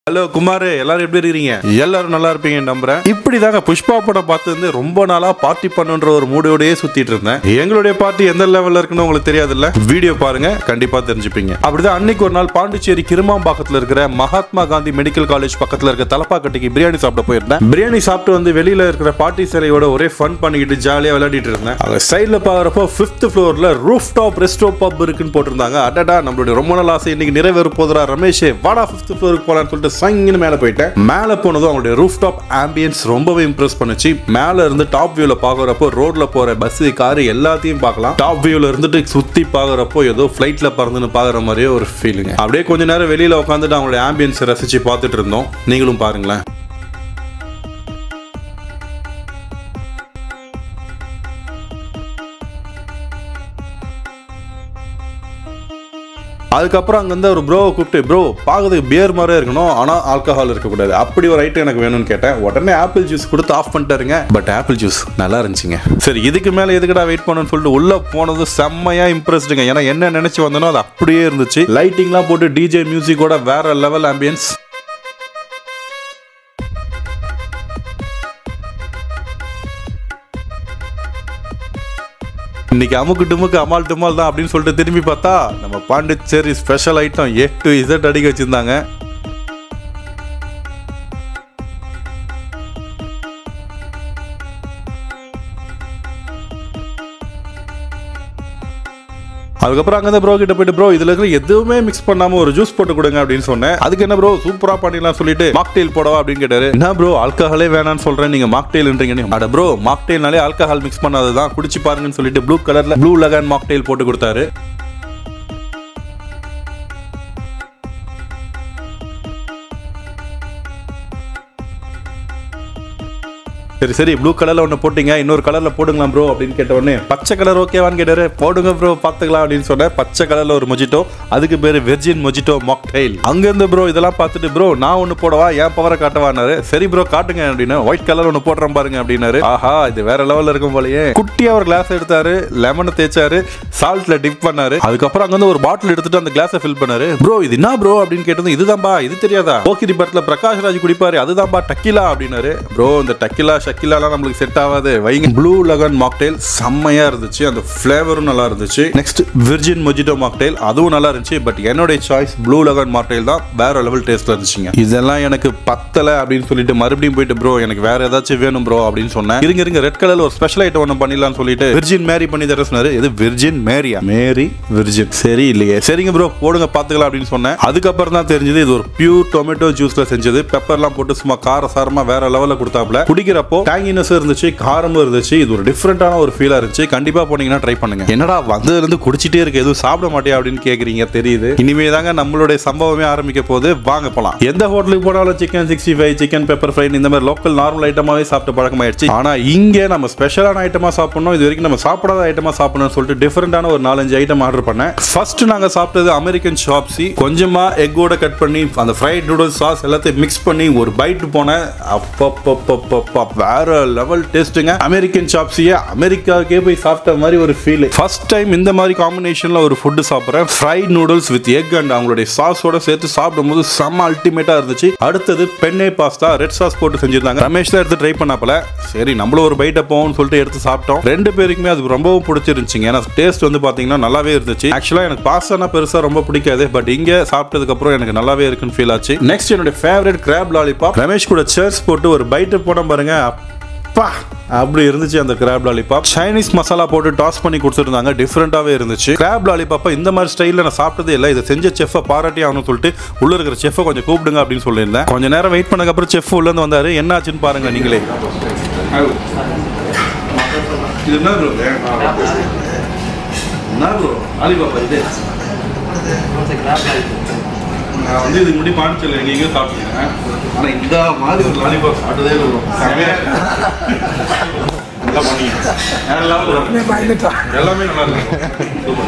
Hello Kumar எல்லாரும் எப்படி இருக்கீங்க எல்லாரும் நல்லா இருப்பீங்க நம்புறேன் இப்படிதாங்க புஷ்பா படம் பார்த்து வந்து ரொம்ப நாளா பார்ட்டி பண்ணுன்ற ஒரு மூடியோடயே சுத்திட்டு இருந்தேன் எங்களுடைய பார்ட்டி எந்த லெவல்ல இருக்குன்னு உங்களுக்கு தெரியாதுல்ல வீடியோ பாருங்க கண்டிப்பா தெரிஞ்சுப்பீங்க அப்படிதான் அன்னைக்கு ஒரு நாள் பாண்டிச்சேரி கிருமாம்பாக்கத்துல இருக்கிற மகாத்மா காந்தி மெடிக்கல் காலேஜ் பக்கத்துல இருக்க தலப்பாக்கட்டிக்கு பிரியாணி சாப்பிட போயிருந்தேன் பிரியாணி சாப்பிட்டு வந்து வெளியில இருக்கிற பார்ட்டி சிலையோட ஒரே ஃபன் பண்ணிக்கிட்டு ஜாலியா விளையாடிட்டு இருந்தேன் அங்க சைடுல பாக்குறப்போ ஃபிஃப்த் ஃப்ளோர்ல ரூஃப் டாப் ரெஸ்டோ பப் இருக்குன்னு போட்டிருந்தாங்க அடடா நம்மளுடைய ரொம்ப நாள் ஆசை இன்னைக்கு நிறைவேற போதுரா ரமேஷ் வாடா ஃபிஃப்த் ஃப்ளோருக்கு போலான்னு சொல்லிட்டு சங்கின்னு மேல போயிட்டேன் மேல போனதும் அவங்களுடைய ரூஃப் டாப் ஆம்பியன்ஸ் ரொம்பவே இம்ப்ரெஸ் பண்ணுச்சு மேல இருந்து டாப் வியூல பாக்குறப்போ ரோட்ல போற பஸ் கார் எல்லாத்தையும் பார்க்கலாம் டாப் வியூல இருந்துட்டு சுத்தி பாக்குறப்போ ஏதோ ஃபிளைட்ல பறந்துன்னு பாக்குற மாதிரியே ஒரு ஃபீலிங் அப்படியே கொஞ்ச நேரம் வெளியில உட்காந்துட்டு அவங்களுடைய ஆம்பியன்ஸ் ரசிச்சு பார்த்துட்டு இருந்தோம் நீங்களும் பாருங்களேன் அதுக்கப்புறம் அங்கேருந்து ஒரு ப்ரோவை கூப்பிட்டு ப்ரோ பார்க்கறதுக்கு பியர் மாதிரியே இருக்கணும் ஆனால் ஆல்கஹால் இருக்கக்கூடாது அப்படி ஒரு ஐட்டம் எனக்கு வேணும்னு கேட்டேன் உடனே ஆப்பிள் ஜூஸ் கொடுத்து ஆஃப் பண்ணிட்டாருங்க பட் ஆப்பிள் ஜூஸ் நல்லா இருந்துச்சுங்க சரி இதுக்கு மேலே எதுக்குடா வெயிட் பண்ணணும்னு சொல்லிட்டு உள்ளே போனது செம்மையா இம்ப்ரெஸ்டுங்க ஏன்னா என்ன நினச்சி வந்தனோ அது அப்படியே இருந்துச்சு லைட்டிங்லாம் போட்டு டிஜே மியூசிக்கோட வேற லெவல் ஆம்பியன்ஸ் இன்னைக்கு அமுக்கு டுமுக்கு அமால் டுமால் தான் அப்படின்னு சொல்லிட்டு திரும்பி பார்த்தா நம்ம Pondicherry special item A to Z அடிக்க வச்சிருந்தாங்க அதுக்கப்புறம் அங்கே ப்ரோ கிட்ட போயிட்டு ப்ரோ இதுல இருக்கிற எதுவுமே மிக்ஸ் பண்ணாம ஒரு ஜூஸ் போட்டு கொடுங்க அப்படின்னு சொன்னேன் அதுக்கு என்ன ப்ரோ சூப்பரா பண்ணிடலாம் சொல்லிட்டு மாக்டெயில் போடவா அப்படின்னு கேட்டாரு என்ன ப்ரோ ஆல்கஹாலே வேணாம்னு சொல்றேன் நீங்க மாக்டெயில்ன்றீங்க அட ப்ரோ மாக்டெயில்னாலே ஆல்கஹால் மிக்ஸ் பண்ணாததான் குடிச்சு பாருங்கன்னு சொல்லிட்டு ப்ளூ கலர்ல ப்ளூ லெகன் மாக்டெயில் போட்டு கொடுத்தாரு சரி சரி ப்ளூ கலர்ல ஒன்று போட்டீங்க இன்னொரு கலர்ல போடுங்களா ப்ரோ அப்படின்னு கேட்ட உடனே பச்சை கலர் ஓகேவான்னு கேட்டாரு போடுங்க ப்ரோ பார்த்துக்கலாம் அப்படின்னு சொன்னேன் பச்சை கலர்ல ஒரு மொஜிட்டோ அதுக்கு பேரு வெர்ஜின் மொஜிட்டோ மாக்டைல் அங்க இருந்து ப்ரோ இதெல்லாம் பார்த்துட்டு ப்ரோ நான் ஒன்று போடவா என் பவரை காட்டவானாரு சரி ப்ரோ காட்டுங்க அப்படின்னு ஒயிட் கலர் ஒன்று போடுறேன் பாருங்க அப்படின்னாரு ஆஹா இது வேற லெவல்ல இருக்கும் போலயே குட்டியா ஒரு கிளாஸ் எடுத்தாரு லெமனை தேய்ச்சாரு சால்ட்ல டிப் பண்ணாரு அதுக்கப்புறம் அங்க வந்து ஒரு பாட்டில் எடுத்துட்டு அந்த கிளாஸை ஃபில் பண்ணாரு ப்ரோ இது என்ன ப்ரோ அப்படின்னு கேட்டது இதுதான்பா இது தெரியாதா போக்கிரி படத்துல பிரகாஷ் ராஜ் குடிப்பாரு அதுதான்பா டக்கிலா அப்படின்னாரு ப்ரோ இந்த டக்கிலா ஷக்கிலாலாம் நம்மளுக்கு செட் ஆகாது வைங்க ப்ளூ லெகன் மாக்டெயில் செம்மையா இருந்துச்சு அந்த ஃபிளேவரும் நல்லா இருந்துச்சு நெக்ஸ்ட் விர்ஜின் மொஜிட்டோ மாக்டெயில் அதுவும் நல்லா இருந்துச்சு பட் என்னுடைய சாய்ஸ் ப்ளூ லெகன் மாக்டெயில் தான் வேற லெவல் டேஸ்ட்ல இருந்துச்சுங்க இதெல்லாம் எனக்கு பத்தல அப்படின்னு சொல்லிட்டு மறுபடியும் போயிட்டு ப்ரோ எனக்கு வேற ஏதாச்சும் வேணும் ப்ரோ அப்படின்னு சொன்னேன் இருங்க இருங்க ரெட் கலர்ல ஒரு ஸ்பெஷல் ஐட்டம் ஒன்று பண்ணிடலாம்னு சொல்லிட்டு விர்ஜின் மேரி பண்ணி தர சொன்னாரு இது விர்ஜின் மேரியா மேரி விர்ஜின் சரி இல்லையே சரிங்க ப்ரோ போடுங்க பாத்துக்கலாம் அப்படின்னு சொன்னேன் அதுக்கப்புறம் தான் தெரிஞ்சது இது ஒரு பியூர் டொமேட்டோ ஜூஸ்ல செஞ்சது பெப்பர்லாம் போட்டு சும்மா கார சாரமா வேற லெவல்ல கொடுத்தாப்ல குடிக்கிறப்போ டேங்கினஸ் இருந்துச்சு காரமும் இருந்துச்சு இது ஒரு டிஃப்ரெண்டான ஒரு ஃபீலா இருந்துச்சு கண்டிப்பா போனீங்கன்னா ட்ரை பண்ணுங்க என்னடா வந்ததுல இருந்து குடிச்சிட்டே இருக்கு எதுவும் சாப்பிட மாட்டியா அப்படின்னு கேக்குறீங்க தெரியுது இனிமே தாங்க நம்மளுடைய சம்பவமே ஆரம்பிக்க போது வாங்க போலாம் எந்த ஹோட்டலுக்கு போனாலும் chicken sixty five chicken pepper fry இந்த மாதிரி லோக்கல் நார்மல் ஐட்டமாவே சாப்பிட்டு பழக்கமாயிடுச்சு ஆனா இங்க நம்ம ஸ்பெஷலான ஐட்டமா சாப்பிடணும் இது வரைக்கும் நம்ம சாப்பிடாத ஐட்டமா சாப்பிடணும்னு சொல்லிட்டு டிஃப்ரெண்டான ஒரு நாலஞ்சு ஐட்டம் ஆர்டர் பண்ணேன் ஃபர்ஸ்ட் நாங்க சாப்பிட்டது அமெரிக்கன் ஷாப்ஸி கொஞ்சமா எக்கோட கட் பண்ணி அந்த ஃப்ரைட் நூடுல்ஸ் சாஸ் எல்லாத்தையும் மிக்ஸ் பண்ணி ஒரு பைட் போனேன் அப்பப்பப்பப்பப்பா வேற லெவல் டேஸ்ட்டுங்க அமெரிக்கன் சாப்ஸியை அமெரிக்காவுக்கே போய் சாப்பிட்ட மாதிரி ஒரு ஃபீல் ஃபர்ஸ்ட் டைம் இந்த மாதிரி காம்பினேஷன்ல ஒரு ஃபுட்டு சாப்பிட்றேன் fried noodles with egg and அவங்களுடைய சாஸோட சேர்த்து சாப்பிடும்போது செம்ம அல்டிமேட்டா இருந்துச்சு அடுத்தது பெண்ணே பாஸ்தா ரெட் சாஸ் போட்டு செஞ்சிருந்தாங்க ரமேஷ் தான் எடுத்து ட்ரை பண்ணாப்பல சரி நம்மளும் ஒரு பைட்டை போவோம்னு சொல்லிட்டு எடுத்து சாப்பிட்டோம் ரெண்டு பேருக்குமே அது ரொம்பவும் பிடிச்சிருந்துச்சுங்க ஏன்னா டேஸ்ட் வந்து பாத்தீங்கன்னா நல்லாவே இருந்துச்சு ஆக்சுவலா எனக்கு பாஸ்தானா பெருசா ரொம்ப பிடிக்காது பட் இங்க சாப்பிட்டதுக்கு அப்புறம் எனக்கு நல்லாவே இருக்குன்னு ஃபீல் ஆச்சு நெக்ஸ்ட் என்னோட ஃபேவரட் கிராப் லாலிபாப் ரமேஷ் கூட சேர்ஸ் போட்டு ஒரு பைட்டு போட பாருங்க அப்பா அப்படி இருந்துச்சு அந்த கிராப் லாலிபாப் சைனீஸ் மசாலா போட்டு டாஸ் பண்ணி கொடுத்துருந்தாங்க டிஃப்ரெண்டாவே இருந்துச்சு கிராப் லாலிபாப்பை இந்த மாதிரி ஸ்டைலில் நான் சாப்பிட்டதே இல்லை இதை செஞ்ச செஃப்பை பாராட்டி ஆகணும்னு சொல்லிட்டு உள்ள இருக்கிற செஃப்பை கொஞ்சம் கூப்பிடுங்க அப்படின்னு சொல்லியிருந்தேன் கொஞ்ச நேரம் வெயிட் பண்ணதுக்கு அப்புறம் செஃப் உள்ள இருந்து வந்தாரு என்ன ஆச்சுன்னு பாருங்க நீங்களே இது என்ன ப்ரோ என்ன ப்ரோ லாலிபாப்பா இது நான் வந்து இதுக்கு முன்னாடி பாண்டிச்சேரியில் எங்கேயோ சாப்பிட்டுருக்கேன் ஆனால் இந்த மாதிரி ஒரு லாலிபாப் சாப்பிட்டதே இல்லை bro. செமையா இருக்கு. நல்லா பண்ணீங்க வேற level இருக்கு. எல்லாமே நல்லா இருக்கு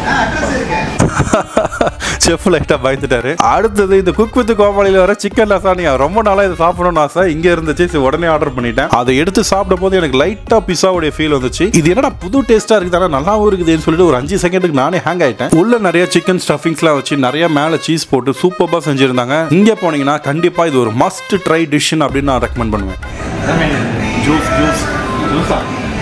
செஃப் லைட்டா பயந்துட்டாரு அடுத்தது இந்த குக் வித் கோமாளியில வர சிக்கன் லசானியா ரொம்ப நாளா இது சாப்பிடணும்னு ஆசை இங்க இருந்துச்சு சரி, உடனே ஆர்டர் பண்ணிட்டேன் அதை எடுத்து சாப்பிடும் போது எனக்கு லைட்டா பிஸாவுடைய ஃபீல் வந்துச்சு இது என்னடா புது டேஸ்டா இருக்குது ஆனா நல்லாவும் இருக்குதுன்னு சொல்லிட்டு ஒரு அஞ்சு செகண்டுக்கு நானே ஹேங் ஆயிட்டேன் உள்ள நிறைய சிக்கன் ஸ்டஃபிங்ஸ்லாம் வச்சு நிறைய மேல சீஸ் போட்டு சூப்பரா செஞ்சிருந்தாங்க இங்க போனீங்கன்னா கண்டிப்பா இது ஒரு மஸ்ட் ட்ரை டிஷ்னு அப்படின்னு நான் ரெக்கமெண்ட் பண்ணுவேன் ஜூஸ் ஜூஸ் ஜூஸா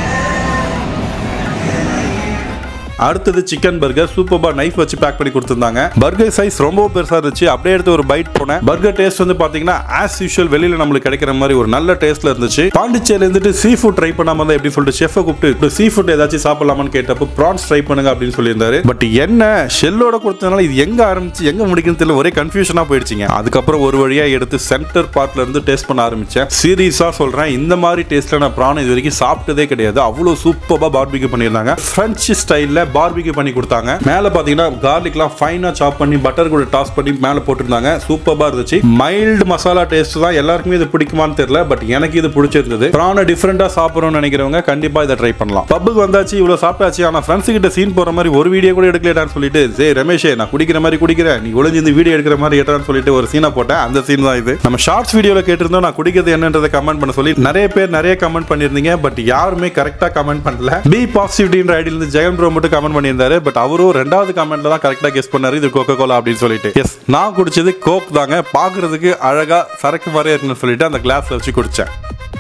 அடுத்தது சிக்கன் பர்கர் சூப்பர்பா நைஃப் வச்சு பேக் பண்ணி கொடுத்துருந்தாங்க பர்கர் சைஸ் ரொம்ப பெருசா இருந்துச்சு அப்படியே எடுத்து ஒரு பைட் போனேன் பர்கர் டேஸ்ட் வந்து பாத்தீங்கன்னா ஆஸ் யூஷுவல் வெளியில நம்மளுக்கு கிடைக்கிற மாதிரி ஒரு நல்ல டேஸ்ட்ல இருந்துச்சு பாண்டிச்சேரியில இருந்துட்டு சீ ஃபுட் ட்ரை பண்ணாம இருந்தா எப்படி சொல்லிட்டு செஃபை கூப்பிட்டு சீ ஃபுட் ஏதாச்சும் சாப்பிடலாமான்னு கேட்டப்போ ப்ரான்ஸ் ட்ரை பண்ணுங்க அப்படின்னு சொல்லியிருந்தாரு பட் என்ன ஷெல்லோட கொடுத்ததுனால இது எங்க ஆரம்பிச்சு எங்க முடிக்குன்னு தெரியல ஒரே கன்ஃபியூஷனா போயிடுச்சுங்க அதுக்கப்புறம் ஒரு வழியா எடுத்து சென்டர் பார்ட்ல இருந்து டேஸ்ட் பண்ண ஆரம்பிச்சேன் சீரியஸா சொல்றேன் இந்த மாதிரி டேஸ்ட்ல நான் ப்ரான் இது வரைக்கும் சாப்பிட்டதே கிடையாது அவ்வளவு சூப்பரா பார்பிக்யூ பண்ணியிருந்தாங்க பிரெஞ்சு ஸ்டைல்ல பார்பிக்யூ பண்ணி கொடுத்தாங்க மேல பாத்தீங்கன்னா கார்லிக்லாம் ஃபைனா சாப் பண்ணி பட்டர் கூட டாஸ் பண்ணி மேல போட்டிருந்தாங்க சூப்பரா இருந்துச்சு மைல்டு மசாலா டேஸ்ட் தான் எல்லாருக்குமே இது பிடிக்குமான்னு தெரியல பட் எனக்கு இது பிடிச்சிருந்தது ப்ரானை டிஃப்ரெண்டா சாப்பிடணும்னு நினைக்கிறவங்க கண்டிப்பா இதை ட்ரை பண்ணலாம் பப்புக்கு வந்தாச்சு இவ்வளவு சாப்பிட்டாச்சு ஆனா ஃப்ரெண்ட்ஸ் கிட்ட சீன் போற மாதிரி ஒரு வீடியோ கூட எடுக்கலடான்னு சொல்லிட்டு சே ரமேஷே நான் குடிக்கிற மாதிரி குடிக்கிறேன் நீ ஒளிஞ்சு இந்த வீடியோ எடுக்கிற மாதிரி ஏட்டான்னு சொல்லிட்டு ஒரு சீனை போட்டேன் அந்த சீன் தான் இது நம்ம ஷார்ட்ஸ் வீடியோல கேட்டிருந்தோம் நான் குடிக்கிறது என்னன்றதை கமெண்ட் பண்ண சொல்லி நிறைய பேர் நிறைய கமெண்ட் பண்ணியிருந்தீங்க பட் யாருமே கரெக்டா கமெண்ட் பண்ணல பி பாசிட்டிவ்ன்ற ஐடியில இருந்து ஜெகன் ப்ரோ மட்டும் கமெண்ட் பண்ணியிருந்தாரு பட் அவரும் ரெண்டாவது கமெண்ட்ல தான் கரெக்டா கெஸ் பண்ணாரு இது கோகோ கோலா அப்படின்னு சொல்லிட்டு எஸ் நான் குடிச்சது கோக் தாங்க பாக்குறதுக்கு அழகா சரக்கு மாதிரியே இருக்குன்னு சொல்லிட்டு அந்த கிளாஸ்ல வச்சு குடிச்சேன்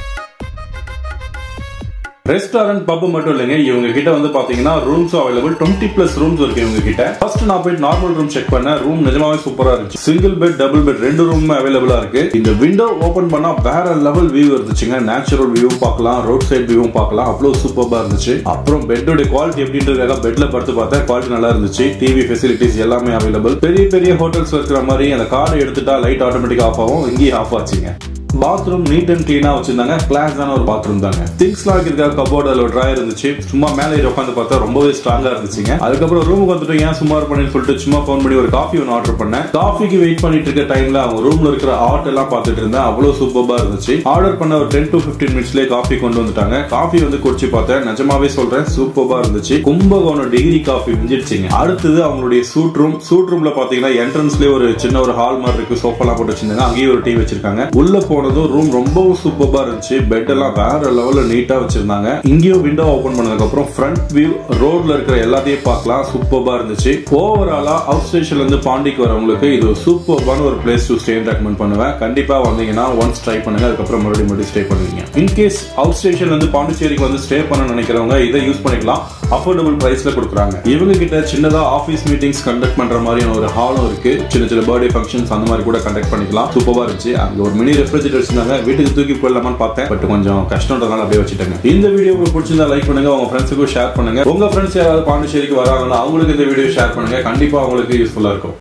ரெஸ்டாரண்ட் பப் மட்டும் இல்லைங்க இவங்க கிட்ட வந்து பாத்தீங்கன்னா rooms available twenty plus rooms இருக்கு இவங்க கிட்ட ஃபர்ஸ்ட் நான் போயிட்டு நார்மல் ரூம் செக் பண்ணேன் ரூம் நிஜமாவே சூப்பரா இருந்துச்சு சிங்கிள் பெட் டபுள் பெட் ரெண்டு ரூம் அவைலபிளா இருக்கு இந்த விண்டோ ஓபன் பண்ணா வேற லெவல் வியூ இருந்துச்சுங்க நேச்சுரல் வியூ பார்க்கலாம் ரோட் சைட் வியூ பார்க்கலாம் அவ்வளவு சூப்பரா இருந்துச்சு அப்புறம் பெட்டோட குவாலிட்டி எப்படின்றதுக்காக பெட்ல படுத்து பார்த்தேன் குவாலிட்டி நல்லா இருந்துச்சு டிவி ஃபெசிலிட்டிஸ் எல்லாமே அவைலபிள் பெரிய பெரிய ஹோட்டல்ஸ் இருக்கிற மாதிரி அந்த கார்டு எடுத்துட்டா லைட் ஆட்டோமேட்டிக் ஆஃப் ஆகும் இங்கேயே ஆஃப் ஆச்சுங்க பாத்ரூம் நீட் அண்ட் கிளீனா வச்சிருந்தாங்க கிளாஸான ஒரு பாத்ரூம் தாங்க திங்ஸ்லாம் வைக்கிறதுக்காக கபோர்டு அதில் ஒரு ட்ராயர் இருந்துச்சு சும்மா மேலே ஏறி உட்காந்து பார்த்தா ரொம்பவே ஸ்ட்ராங்கா இருந்துச்சுங்க அதுக்கப்புறம் ரூமுக்கு வந்துட்டு ஏன் சும்மா பண்ணி சொல்லிட்டு சும்மா ஃபோன் பண்ணி ஒரு காஃபி ஒன்று ஆர்டர் பண்ணேன் காஃபிக்கு வெயிட் பண்ணிட்டு இருக்க டைம்ல அவங்க ரூம்ல இருக்கிற ஆர்ட் எல்லாம் பார்த்துட்டு இருந்தேன் அவ்வளவு சூப்பரா இருந்துச்சு ஆர்டர் பண்ண ஒரு டென் டு பிப்டீன் மினிட்ஸ்லேயே காஃபி கொண்டு வந்துட்டாங்க காஃபி வந்து குடிச்சு பார்த்தேன் நிஜமாவே சொல்றேன் சூப்பரா இருந்துச்சு கும்பகோணம் டிகிரி காஃபி மிஞ்சிடுச்சுங்க அடுத்தது அவங்களுடைய சூட் ரூம் சூட் ரூம்ல பாத்தீங்கன்னா என்ட்ரன்ஸ்லயே ஒரு சின்ன ஒரு ஹால் மாதிரி இருக்கு சோஃபாலாம் போட்டு வச்சிருந்தாங்க அங்கேயே ஒரு டீ வச்சிருக்காங்க உள்ள போனதும் ரூம் ரொம்பவும் சூப்பரா இருந்துச்சு பெட் எல்லாம் வேற லெவல்ல நீட்டா வச்சிருந்தாங்க இங்கேயும் விண்டோ ஓபன் பண்ணதுக்கு அப்புறம் ஃப்ரண்ட் வியூ ரோட்ல இருக்கிற எல்லாத்தையும் பார்க்கலாம் சூப்பரா இருந்துச்சு ஓவராலா அவுட் ஸ்டேஷன்ல இருந்து பாண்டிக்கு வரவங்களுக்கு இது ஒரு சூப்பர்பான ஒரு பிளேஸ் டு ஸ்டே ரெக்கமெண்ட் பண்ணுவேன் கண்டிப்பா வந்தீங்கன்னா ஒன்ஸ் ட்ரை பண்ணுங்க அதுக்கப்புறம் மறுபடியும் மறுபடியும் ஸ்டே பண்ணுவீங்க இன்கேஸ் அவுட் ஸ்டேஷன்ல இருந்து பாண்டிச்சேரிக்கு வந்து ஸ்டே பண்ண நினைக்கிறவங்க இதை யூஸ் பண்ணிக்கலாம் அஃபோர்டபுள் பிரைஸ்ல கொடுக்குறாங்க இவங்க கிட்ட சின்னதா ஆஃபீஸ் மீட்டிங்ஸ் கண்டக்ட் பண்ற மாதிரியான ஒரு ஹாலும் இருக்கு சின்ன சின்ன பர்த்டே ஃபங்க்ஷன்ஸ் அந்த மாதிரி கூட கண்டக்ட் பண்ணிக்கலாம் சூப்பரா இருந்துச்சு அங்க ஒரு மினி ரெஃப்ரிஜரேட்டர் வச்சிருந்தாங்க வீட்டுக்கு தூக்கி போயிடலாமான்னு பார்த்தேன் பட் கொஞ்சம் கஷ்டம்ன்றதுனால அப்படியே வச்சுட்டேங்க இந்த வீடியோ உங்களுக்கு பிடிச்சிருந்தா லைக் பண்ணுங்க உங்க ஃப்ரெண்ட்ஸுக்கும் ஷேர் பண்ணுங்க உங்க ஃப்ரெண்ட்ஸ் யாராவது பாண்டிச்சேரிக்கு வராங்கன்னா அவங்களுக்கு இந்த வீடியோ ஷேர் பண்ணுங்க கண்டிப்பா அவங்களுக்கு யூஸ்ஃபுல்லா இருக்கும்